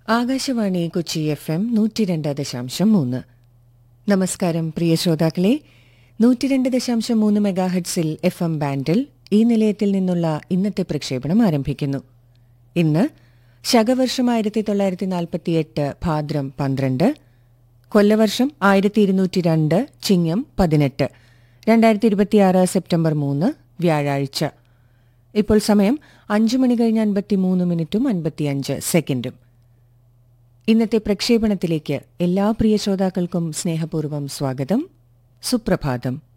Akashvani Kochi F M നൂറ്റിരണ്ട് ദശാംശം മൂന്ന് നമസ്കാരം പ്രിയ ശ്രോതാക്കളെ നൂറ്റിരണ്ട് ദശാംശം മൂന്ന് മെഗാഹെഡ്സിൽ എഫ് എം ബാൻഡിൽ ഈ നിലയത്തിൽ നിന്നുള്ള ഇന്നത്തെ പ്രക്ഷേപണം ആരംഭിക്കുന്നു ഇന്ന് ശകവർഷം ആയിരത്തി തൊള്ളായിരത്തി നാൽപ്പത്തിയെട്ട് ഭാദ്രം പന്ത്രണ്ട് കൊല്ലവർഷം ആയിരത്തി ഇരുന്നൂറ്റി രണ്ട് ചിങ്ങം പതിനെട്ട് രണ്ടായിരത്തി ഇരുപത്തിയാറ് സെപ്റ്റംബർ മൂന്ന് വ്യാഴാഴ്ച ഇപ്പോൾ സമയം അഞ്ചു മണി കഴിഞ്ഞ് അൻപത്തിമൂന്ന് മിനിറ്റും അൻപത്തിയഞ്ച് സെക്കൻഡും ഇന്നത്തെ പ്രക്ഷേപണത്തിലേക്ക് എല്ലാ പ്രിയ ശ്രോതാക്കൾക്കും സ്നേഹപൂർവ്വം സ്വാഗതം സുപ്രഭാതം